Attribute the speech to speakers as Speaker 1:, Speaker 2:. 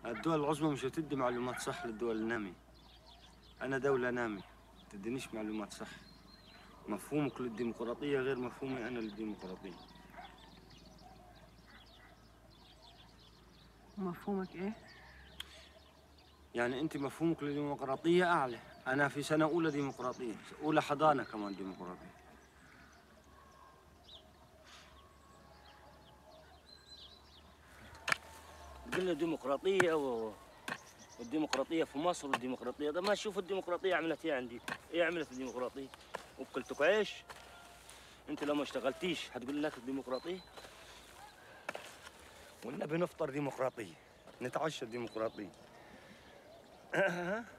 Speaker 1: الدول العظمى مش هتدي معلومات صح للدول النامية أنا دولة نامية تدينيش معلومات صح مفهومك للديمقراطية غير مفهومي أنا للديمقراطية
Speaker 2: مفهومك ايه؟
Speaker 1: يعني أنت مفهومك للديمقراطية أعلى أنا في سنة أولى ديمقراطية أولى حضانة كمان ديمقراطية
Speaker 3: قلنا ديمقراطية و... والديمقراطية في مصر والديمقراطية ده ما تشوف الديمقراطية عملت ايه عندي ايه عملت الديمقراطية وكلتك عيش انت لو ما اشتغلتيش هتقول لك الديمقراطية
Speaker 1: والنبي نفطر ديمقراطية نتعشى ديمقراطية